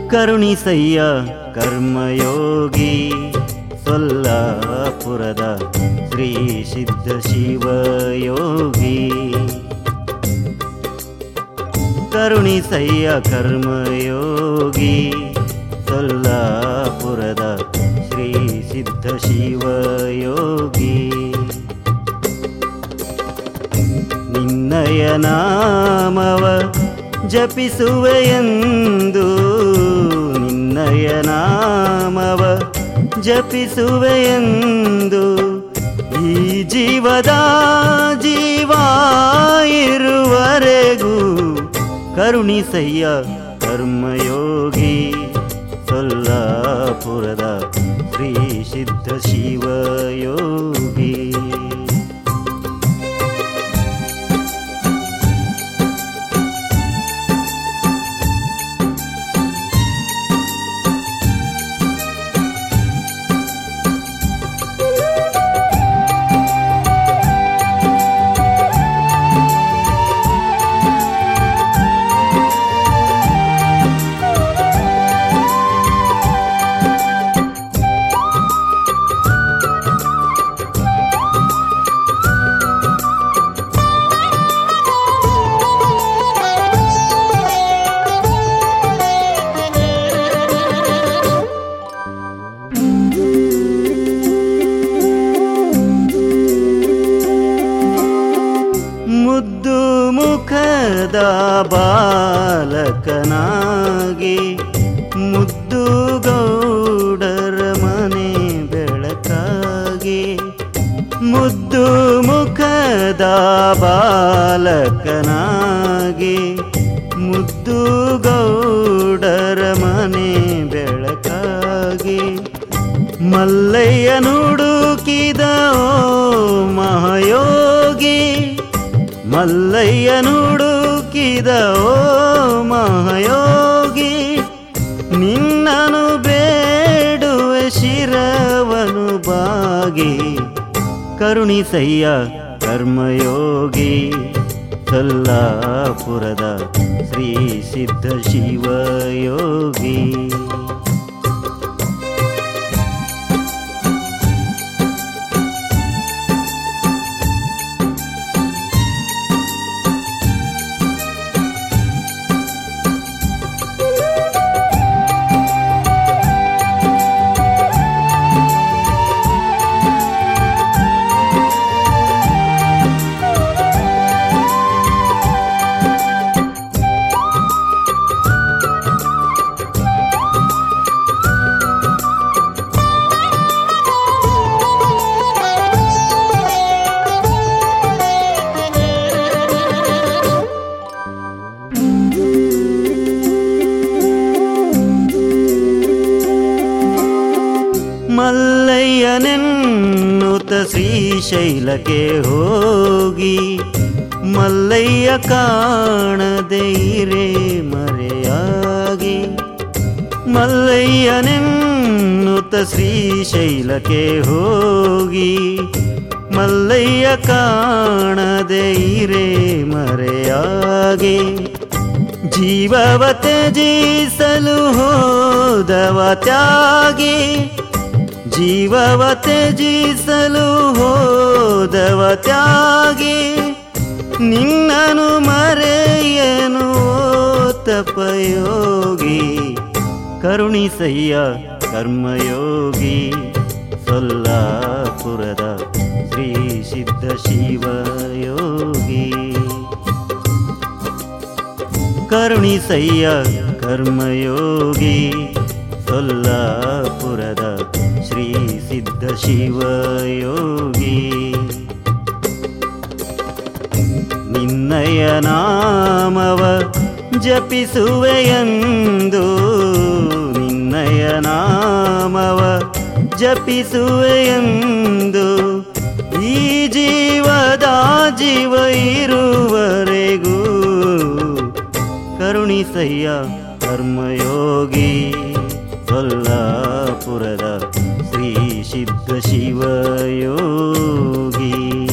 ಕರುಣಿಸಯ್ಯ ಕರ್ಮಯೋಗಿ ಸೊಲ್ಲಾಪುರದ ಶ್ರೀ ಸಿದ್ಧ ಶಿವಯೋಗಿ ಕರುಣಿಸಯ್ಯ ಕರ್ಮಯೋಗಿ ಸೊಲ್ಲಾಪುರದ ಶ್ರೀ ಸಿದ್ಧ ಶಿವಯೋಗಿ ನಿನ್ನಯ ನಾಮವ ಜಪಿಸುವೆಯೆಂದು ನಿನ್ನಯ ನಾಮವ ಜಪಿಸುವೆಯೆಂದು ಈ ಜೀವದ ಜೀವ ಇರುವರೆಗೂ ಕರುಣಿಸಯ್ಯ ಕರ್ಮಯೋಗಿ ಸೊಲ್ಲಾಪುರದ ಶ್ರೀ ಸಿದ್ಧ ಶಿವಯೋಗಿ ಮುದ್ದು ಮುಖದ ಬಾಲಕನಾಗಿ ಮುದ್ದು ಗೌಡರ ಮನೆ ಬೆಳಕಾಗಿ ಮುದ್ದು ಮುಖದ ಬಾಲಕನಾಗಿ ಮುದ್ದು ಗೌಡರ ಮನೆ ಬೆಳಕಾಗಿ ಮಲ್ಲಯ್ಯ ನುಡುಕಿದ ಓ ಮಹಾಯೋಗಿ ಮಲ್ಲಯ್ಯ ನುಡುಕಿದ ಓ ಮಹಾಯೋಗಿ ನಿನ್ನನು ಬೇಡುವೆ ಶಿರವನು ಬಾಗಿ ಕರುಣಿಸಯ್ಯ ಕರ್ಮಯೋಗಿ ಸಲ್ಲಾಪುರದ ಶ್ರೀ ಸಿದ್ಧ ಶಿವಯೋಗಿ ಮಲ್ಲಯ್ಯನೆನ್ನುತ್ತ ಶ್ರೀಶೈಲಕ್ಕೆ ಹೋಗಿ ಮಲ್ಲಯ್ಯ ಕಾಣದೆ ಇರೆ ಮರೆಯಾಗಿ ಮಲ್ಲಯ್ಯನೆನ್ನುತ್ತ ಶ್ರೀಶೈಲಕ್ಕೆ ಹೋಗಿ ಮಲ್ಲಯ್ಯ ಕಾಣದೆ ಇರೆ ಮರೆಯಾಗಿ ಜೀವವ ತ್ಯಜಿಸಲು ಹೋದವ ತ್ಯಾಗಿ ಜೀವವ ತ್ಯಜಿಸಲು ಹೋದವ ತ್ಯಾಗಿ ನಿನ್ನನು ಮರೆಯನು ತಪಯೋಗಿ ಕರುಣಿಸಯ್ಯ ಕರ್ಮಯೋಗಿ ಸೊಲ್ಲಾಪುರದ ಶ್ರೀ ಸಿದ್ಧ ಶಿವಯೋಗಿ ಕರುಣಿಸಯ್ಯ ಕರ್ಮಯೋಗಿ ಸೊಲ್ಲಾಪುರದ ಶ್ರೀ ಸಿದ್ಧ ಶಿವಯೋಗಿ ನಿನ್ನಯ ನಾಮವ ಜಪಿಸುವೆಯೆಂದು ನಿನ್ನಯ ನಾಮವ ಜಪಿಸುವೆಯೆಂದು ಈ ಜೀವದ ಜೀವ ಇರುವರೆಗೂ ಕರುಣಿಸಯ್ಯ ಕರ್ಮಯೋಗಿ ಸೊಲ್ಲಾಪುರದ ಶ್ರೀ ಸಿದ್ಧ ಶಿವಯೋಗಿ